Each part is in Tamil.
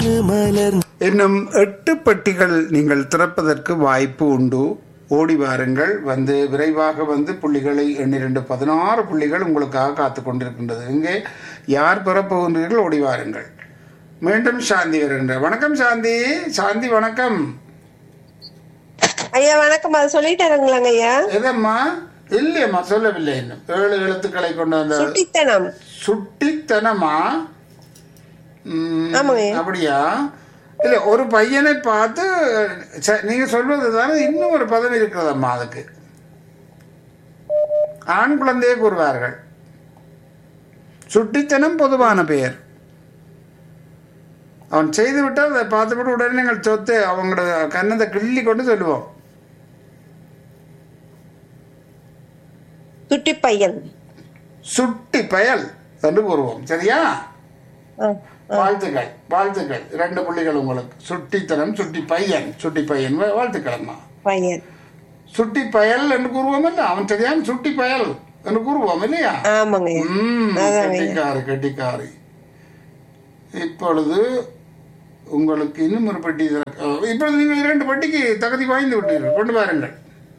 இன்று மலர் இன்னும் எட்டு பெட்டிகள் நீங்கள் திறப்பதற்கு வாய்ப்பு உண்டு ஓடி வாருங்கள் வந்து விரைவாக வந்து புள்ளிகளை எண்ணிரண்டு பதினாறு புள்ளிகள் உங்களுக்காக காத்து கொண்டிருக்கின்றது இங்கே யார் பெறப்போகின்றீர்கள் ஓடி வாருங்கள் மீண்டும் சாந்தி வருகின்றார் வணக்கம் சாந்தி சாந்தி வணக்கம் ஐயா வணக்கம் அது சொல்லிட்டாருங்களாங்க ஐயா எதம்மா இல்லையம்மா சொல்லவில்லை இன்னும் ஏழு எழுத்துக்களை கொண்டு வந்த சுட்டித்தனம் சுட்டித்தனமா ம், ஆமாங்க. அப்படியா இல்ல ஒரு பையனை பார்த்து ச- நீங்க சொல்வது தானே இன்னும் ஒரு பதவி இருக்கிறதம்மா அதுக்கு ஆண் குழந்தையே கூறுவார்கள் சுட்டித்தனம் பொதுவான பெயர் அவன் செய்து விட்டால் அதை பார்த்துவிட்டு உடனே நீங்கள் சொத்து அவங்களோட கண்ணத்தை கிள்ளி கொண்டு சொல்லுவோம் சுட்டி பையன் சுட்டி பயல் என்று கூறுவோம் சரியா ஆ, வாழ்த்துக்கள் வாழ்த்துக்கள் இரண்டு புள்ளிகள் உங்களுக்கு சுட்டித்தனம் சுட்டி பையன் சுட்டி பையன் வா- வாழ்த்துக்களம்மா பையன் சுட்டி பயல் என்று கூறுவோம் இல்ல அவன் சரியான சுட்டி பயல் என்று கூறுவோம் இல்லையா ஆமாங்க ஐயா ம், அதாங்க ஐயா. கெட்டிக்காரி கெட்டிக்காரி இப்பொழுது உங்களுக்கு இன்னும் ஒரு பெட்டி திறக்க- அஹ், இப்பொழுது நீங்கள் இரண்டு பெட்டிக்கு தகுதி வாய்ந்து விட்டீர்கள் கொண்டு வாருங்கள்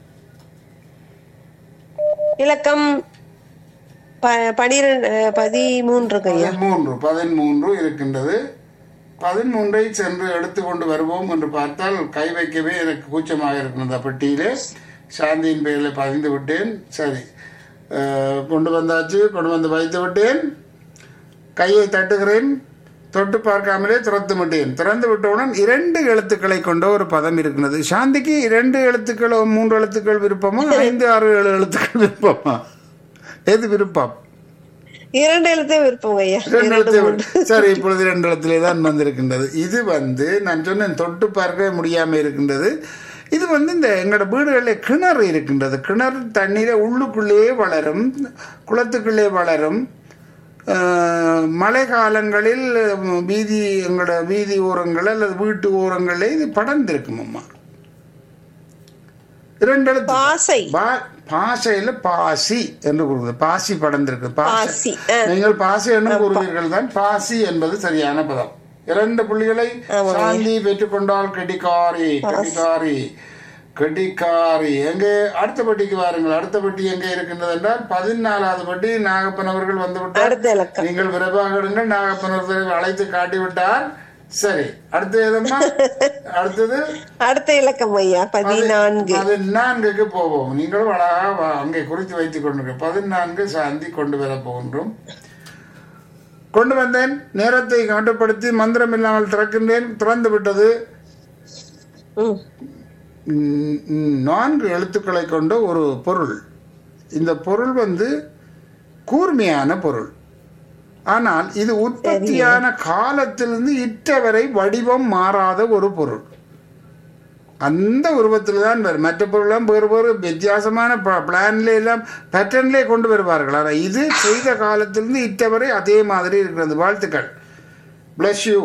இலக்கம் ப- பனிரெண்டு அஹ், பதிமூன்றுங்க ஐயா பதிமூன்று பதிமூன்று இருக்கின்றது பதிமூன்றை சென்று எடுத்துக்கொண்டு வருவோம் என்று பார்த்தால் கை வைக்கவே எனக்கு கூச்சமாக இருக்கின்றது அந்த பெட்டியிலே சாந்தியின் பெயரில் பதிந்து விட்டேன் சரி அஹ், கொண்டு வந்தாச்சு கொண்டு வந்து வைத்து விட்டேன் கையை தட்டுகிறேன் தொட்டு பார்க்காமலே திறந்து விட்டேன் திறந்து விட்டவுடன் இரண்டு எழுத்துக்களை கொண்ட ஒரு பதம் இருக்கிறது சாந்திக்கு இரண்டு எழுத்துக்கள் மூன்று எழுத்துக்கள் விருப்பமா ஐந்து ஆறு ஏழு எழுத்துக்கள் விருப்பமா எது விருப்பம் இரண்டு எழுத்தே விருப்பங்க ஐயா ரெண்டு இரண்டு எழுத்து மூன்று. சரி இப்பொழுது ரெண்டு இடத்திலே தான் வந்திருக்கின்றது இது வந்து நான் சொன்னேன் தொட்டு பார்க்கவே முடியாம இருக்கின்றது இது வந்து இந்த எங்களோட வீடுகளில் கிணறு இருக்கின்றது கிணறு தண்ணீரை உள்ளுக்குள்ளேயே வளரும் குளத்துக்குள்ளே வளரும் அஹ், மழை காலங்களில் உம், வீதி எங்களோட வீதி ஓரங்கள் அல்லது வீட்டு ஓரங்களில் இது படர்ந்திருக்கும் அம்மா இரண்டு எழுத்து பாசை பா- பாசையில பாசி என்று கூறுவது பாசி படர்ந்திருக்கு பாசி பாசி, ஆ. நீங்கள் பாசி என்று கூறுவீர்கள் தான் பாசி என்பது சரியான பதம் இரண்டு புள்ளிகளை சாந்தி பெற்றுக்கொண்டால் கெட்டிக்காரி கெட்டிக்காரி கெட்டிக்காரி எங்கே அடுத்த பெட்டிக்கு வாருங்கள் அடுத்த பெட்டி எங்கே இருக்கின்றது என்றால் பதினாலாவது பெட்டி நாகப்பன் அவர்கள் வந்து விட்டார் அடுத்த இலக்கம் நீங்கள் விரைவாக எடுங்கள் நாகப்பன் அவர்களை அழைத்து காட்டிவிட்டார் சரி அடுத்து எதம்மா அடுத்தது அடுத்த இலக்கம் ஐயா பதினான்கு பதினான்குக்கு போவோம் நீங்களும் அழகா வா- அங்கே குறித்து வைத்துக் கொண்டிருக்க பதினான்கு சாந்தி கொண்டு வர போகின்றோம் கொண்டு வந்தேன் நேரத்தை கட்டுப்படுத்தி மந்திரம் இல்லாமல் திறக்கின்றேன் திறந்து விட்டது ம். ம், ம், நான்கு எழுத்துக்களை கொண்ட ஒரு பொருள் இந்த பொருள் வந்து கூர்மையான பொருள் ஆனால் இது உற்பத்தியான காலத்திலிருந்து இற்றவரை வடிவம் மாறாத ஒரு பொருள் அந்த உருவத்தில் தான் வரும் மற்ற பொருள்லாம் வேறு வேறு வித்தியாசமான பிளான்ல எல்லாம் பேட்டர்ன்லேயே கொண்டு வருவார்கள் ஆனால் இது செய்த காலத்திலிருந்து இற்றவரை அதே மாதிரி இருக்கிறது வாழ்த்துக்கள் பிளஸ் யூ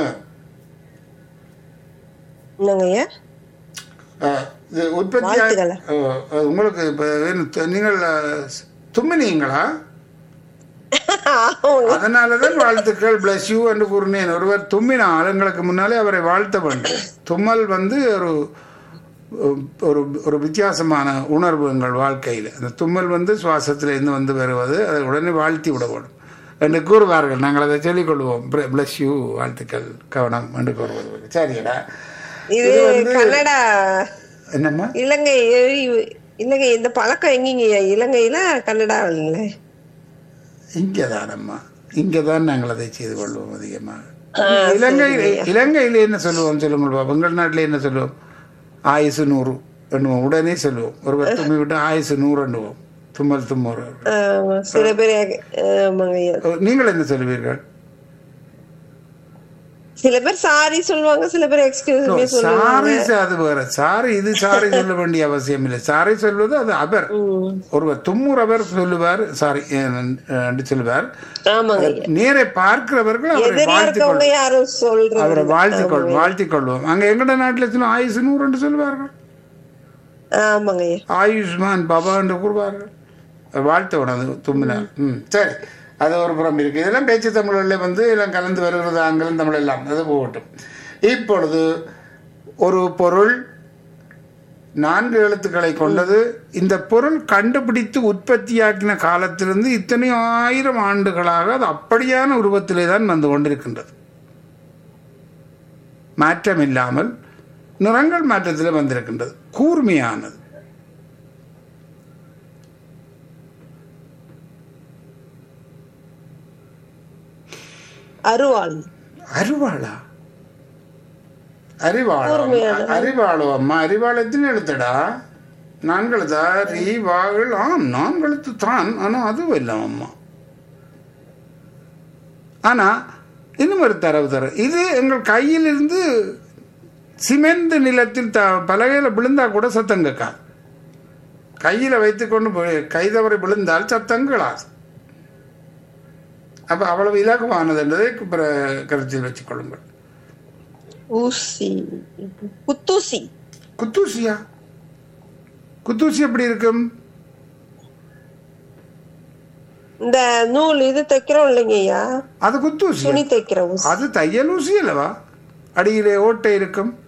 என்னங்க ஐயா இது உற்பத்தி வாழ்த்துக்கள். உங்களுக்கு இப்போ நீங்கள் அஹ், தும்மினீங்களா ஆமாங்க. அதனாலதான் வாழ்த்துக்கள் பிளஸ் யூ என்று கூறினேன் ஒருவர் தும்மின ஆளுங்களுக்கு முன்னாலே அவரை வாழ்த்த வேண்டும் தும்மல் வந்து ஒரு ஒரு ஒரு வித்தியாசமான உணர்வு எங்கள் வாழ்க்கையில் அந்த தும்மல் வந்து சுவாசத்திலிருந்து வந்து வருவது அதை உடனே வாழ்த்தி விட வேண்டும் என்று கூறுவார்கள் நாங்கள் அதை சொல்லிக் கொள்வோம் பிளஸ் யூ வாழ்த்துக்கள் கவனம் என்று கூறுவது சரிடா இது இது வந்து- கன்னடா என்னம்மா இலங்கை இலங்கை இந்த பழக்கம் எங்கீங்க ஐயா இலங்கையில கன்னடாவில்ல இங்கே தானம்மா இங்கே தான் நாங்கள் அதை செய்து கொள்வோம் அதிகமாக இலங்கையில் இலங்கையில் என்ன சொல்லுவோம் சொல்லுங்கள் பாப்பா உங்கள் நாட்டில் என்ன சொல்லுவோம் ஆயுசு நூறு எண்ணுவோம் உடனே சொல்லுவோம் ஒருவர் தும்மி விட்டு ஆயுசு நூறு எண்ணுவோம் தும்மல் தும்முற ஆமா, சில பேர் ஆமாங்க ஐயா நீங்கள் என்ன சொல்லுவீர்கள் சில பேர் சாரி சொல்லுவாங்க சில பேர் எக்ஸ்கியூஸ் மீ சொல்லுவாங்க சாரி அது வேற சாரி இது சாரி சொல்ல வேண்டிய அவசியம் இல்லை சாரி சொல்வது அது அவர் ஒருவர் தும்முறவர் சொல்லுவார் சாரி என்று சொல்லுவார் ஆமாங்க ஐயா நேரை பார்க்கிறவர்கள் அவரை எதிரில வாழ்த்து இருக்கவங்க யாரும் சொல்றது அவரை வாழ்த்திக்கொள் வாழ்த்திக்கொள்வோம் அங்க எங்கட நாட்டில் சொல்லும் ஆயுசு நூறு என்று சொல்லுவார்கள் ஆமாங்க ஐயா ஆயுஷ்மான் பாபா என்று கூறுவார்கள் வாழ்த்த உணவு தும்பினார் ம் சரி அது ஒரு புறம் இருக்கு இதெல்லாம் பேச்சு தமிழில் வந்து எல்லாம் கலந்து வருகிறது ஆங்கிலம் தமிழ் எல்லாம் அது போகட்டும் இப்பொழுது ஒரு பொருள் நான்கு எழுத்துக்களை கொண்டது இந்த பொருள் கண்டுபிடித்து உற்பத்தியாக்கின காலத்திலிருந்து இத்தனை ஆயிரம் ஆண்டுகளாக அது அப்படியான உருவத்திலே தான் வந்து கொண்டிருக்கின்றது மாற்றம் இல்லாமல் நிறங்கள் மாற்றத்தில் வந்திருக்கின்றது கூர்மையானது அருவாள் அரிவாளா அரிவாளம் அரிவாளோ அம்மா அரிவாள் எத்தனை எழுத்துடா நான்கெழுத்தா ரீ வாகள் ஆம் நான்கெழுத்து தான் ஆனால் அதுவும் இல்லை அம்மா ஆனால் இன்னும் ஒரு தரவு தர இது எங்கள் கையிலிருந்து சிமெண்ட் நிலத்தில் த பலகையில் விழுந்தா கூட சத்தம் கேட்காது கையில் வைத்துக்கொண்டு போய் கை தவறி விழுந்தால் சத்தம் கேளாது அப்போ அவ்வளவு இலகுவானது என்பதை பிற- கருத்தில் வச்சுக் கொள்ளுங்கள் ஊசி குத்தூசி குத்தூசியா குத்தூசி எப்படி இருக்கும் இந்த நூல் இது தைக்கிறோம் இல்லைங்க ஐயா அது குத்தூசி துணி தைக்கிற ஊசி அது தையல் ஊசி அல்லவா அடியிலே ஓட்டை இருக்கும்